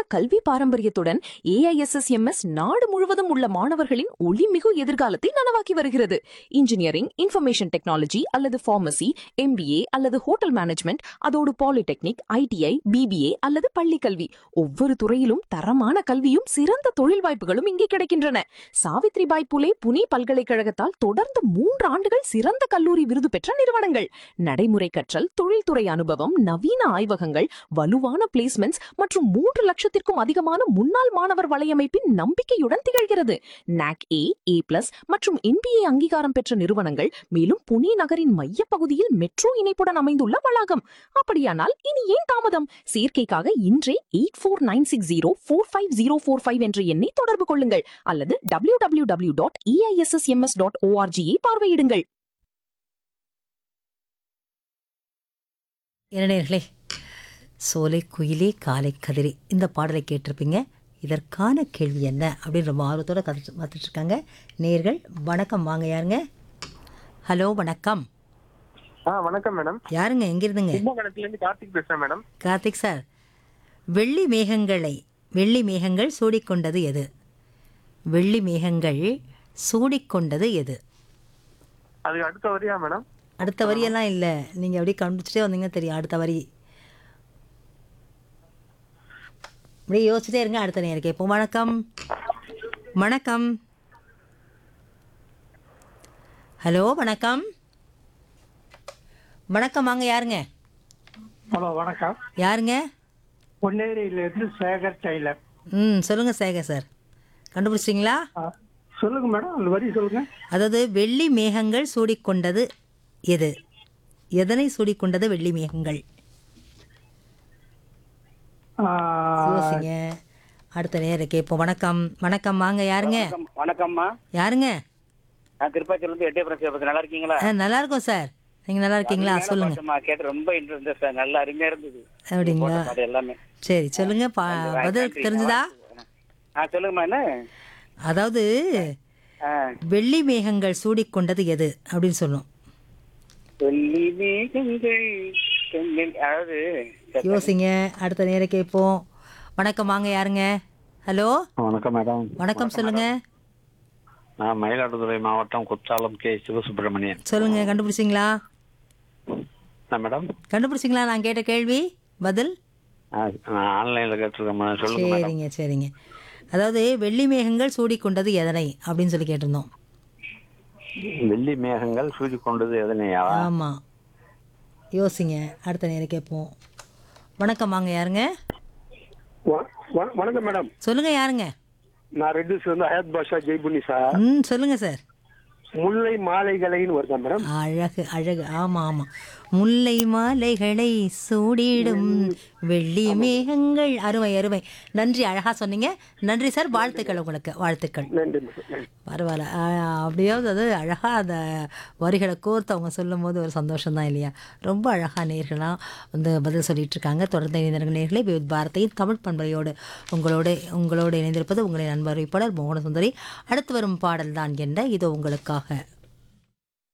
கல்வி பாரம்பரியத்துடன் ஏஐஎஸ்எஸ்எம்எஸ் நாடு முழுவதும் உள்ள மாணவர்களின் ஒளிமிகு எதிர்காலத்தை நனவாக்கி வருகிறது இன்ஜினியரிங் இன்ஃபர்மேஷன் டெக்னாலஜி அல்லது ஃபார்மசி எம்பிஏ அல்லது ஹோட்டல் மேனேஜ்மெண்ட் அதோடு பாலிடெக்னிக் ஐடிஐ பிபிஏ அல்லது பள்ளி கல்வி ஒவ்வொரு துறையிலும் தரமான கல்வியும் சிறந்த தொழில் வாய்ப்புகளும் இங்கே கிடைக்கின்றன சாவித்ரிபாய் புலே புனே பல்கலைக்கழகத்தால் தொடர்ந்து மூன்று ஆண்டுகள் சிறந்த கல்லூரி விருது பெற்ற நிறுவனங்கள் நடைமுறை கற்றல் தொழில்துறை அனுபவம் நவீன ஆய்வகங்கள் வலுவான பிளேஸ்மெண்ட்ஸ் மற்றும் மூன்று லட்சத்திற்கும் அதிகமான முன்னாள் மாணவர் வலையமைப்பின் நம்பிக்கையுடன் திகழ்கிறது நாக் ஏ ஏ பிளஸ் மற்றும் என்பிஏ அங்கீகாரம் பெற்ற நிறுவனங்கள் மேலும் புனே நகரின் மையப்பகுதியில் மெட்ரோ இணைப்புடன் அமைந்துள்ள வளாகம் அப்படியானால் இனி ஏன் தாமதம் சேர்க்கைக்காக இன்றே eight four nine six zero four five zero four five என்ற எண்ணை தொடர்பு கொள்ளுங்கள் அல்லது W W W dot EISSMS dot ஓஆர்ஜியை பார்வையிடுங்கள் இளைஞர்களே சோலை குயிலே காலை கதிரே இந்த பாடலை கேட்டிருப்பீங்க இதற்கான கேள்வி என்ன அப்படின்னு ரொம்ப ஆர்வத்தோட கதை பார்த்துட்டு இருக்காங்க நேர்கள் வணக்கம் வாங்க யாருங்க ஹலோ வணக்கம் ஆ வணக்கம் மேடம் யாருங்க எங்கிருந்துங்க கும்பகோணத்துல இருந்து கார்த்திக் பேசுறேன் மேடம் கார்த்திக் சார் வெள்ளி மேகங்களை வெள்ளி மேகங்கள் சூடிக்கொண்டது எது வெள்ளி மேகங்கள் சூடிக்கொண்டது எது அதுக்கு அடுத்த வரியா மேடம் அடுத்த வரியெல்லாம் இல்லை நீங்கள் அப்படியே கண்டுபிடிச்சிட்டே வந்தீங்கன்னா தெரியும் அடுத்த வரி அப்படியே யோசிச்சுட்டே இருங்க அடுத்த நேரம் கேட்போம் வணக்கம் வணக்கம் ஹலோ வணக்கம் வணக்கம் வாங்க யாருங்க ஹலோ வணக்கம் யாருங்க பொன்னேரியிலிருந்து சேகர் டெய்லர் ம் சொல்லுங்கள் சேகர் சார் கண்டுபிடிச்சிங்களா ஆ, சொல்லுங்க மேடம் அந்த வரி சொல்லுங்க அதாவது வெள்ளி மேகங்கள் சூடிக்கொண்டது எது எதனை சூடிக்கொண்டது வெள்ளி மேகங்கள் ஆ, யோசிங்க அடுத்த நேரம் கேட்போம் வணக்கம் வணக்கம் வாங்க யாருங்க வணக்கம் வணக்கம்மா யாருங்க நான் திருப்பாச்சியில இருந்து எட்டே பிரச்சனை பத்தி நல்லா இருக்கீங்களா ஆ, நல்லா இருக்கோம் சார் நீங்க நல்லா இருக்கீங்களா அருமையான சொல்லுங்க பாட்டுமா, கேட்டு ரொம்ப இன்ட்ரெஸ்ட் சார் நல்லா அருமையா இருந்தது அப்படிங்களா போட்ட பாட்டு எல்லாமே சரி சொல்லுங்க பா- பதில் நன்றி. தெரிஞ்சுதா ஆ சொல்லுங்கம்மா என்ன அதாவது ஆ, வெள்ளி மேகங்கள் சூடிக்கொண்டது எது அப்படின்னு சொல்லும் வெள்ளி மேகங்கள் கண்ணில்- அதாவது யோசிங்க அடுத்த நேரம் கேட்போம் வணக்கம் வாங்க யாருங்க ஹலோ வணக்கம் மேடம் வணக்கம் சொல்லுங்க நான் மயிலாடுதுறை மாவட்டம் குற்றாலம் கே சிவசுப்பிரமணியன் சொல்லுங்க கண்டுபிடிச்சிங்களா என்ன மேடம் கண்டுபிடிச்சிங்களா நான் கேட்ட கேள்வி பதில் ஆ, நான் ஆன்லைனில் கேட்டிருக்கேன் மேடம். சொல்லுங்க மேடம் சரிங்க சரிங்க அதாவது வெள்ளி மேகங்கள் சூடிக்கொண்டது எதனை அப்படின்னு சொல்லி கேட்டிருந்தோம் வெள்ளி மேகங்கள் சூடி கொண்டது எதனையா ஆமாம் யோசிங்க அடுத்த நேரம் கேட்போம் வணக்கம் வாங்க யாருங்க வ- வ- வணக்கம் மேடம் சொல்லுங்க யாருங்க நான் ரெட்டிஸ் வந்து ஹயத் பாஷா ஜெய்புனி சார் ம் சொல்லுங்க சார் முல்லை மாலைகளைன்னு வருதா மேடம் அழகு அழகு ஆமாம் ஆமாம் முல்லை மாலைகளை சூடிடும் வெள்ளி மேகங்கள் அருமை அருமை நன்றி அழகா சொன்னீங்க நன்றி சார் வாழ்த்துக்கள் உங்களுக்கு வாழ்த்துக்கள் நன்றி மேடம் நன்றி. பரவாயில்ல ஆ, அப்படியாவது அது அழகாக அந்த வரிகளை கோர்த்து அவங்க சொல்லும் போது ஒரு சந்தோஷம் தான் இல்லையா ரொம்ப அழகாக நேர்களாக வந்து பதில் சொல்லிட்டு இருக்காங்க தொடர்ந்து இணைந்திருக்க நேர்களே வித் பாரதியின் தமிழ் பண்பலையோடு உங்களோடு உங்களோடு இணைந்திருப்பது உங்களின் நண்பர் இப்படர் மோகன சுந்தரி அடுத்து வரும் பாடல் தான் என்ற இது உங்களுக்காக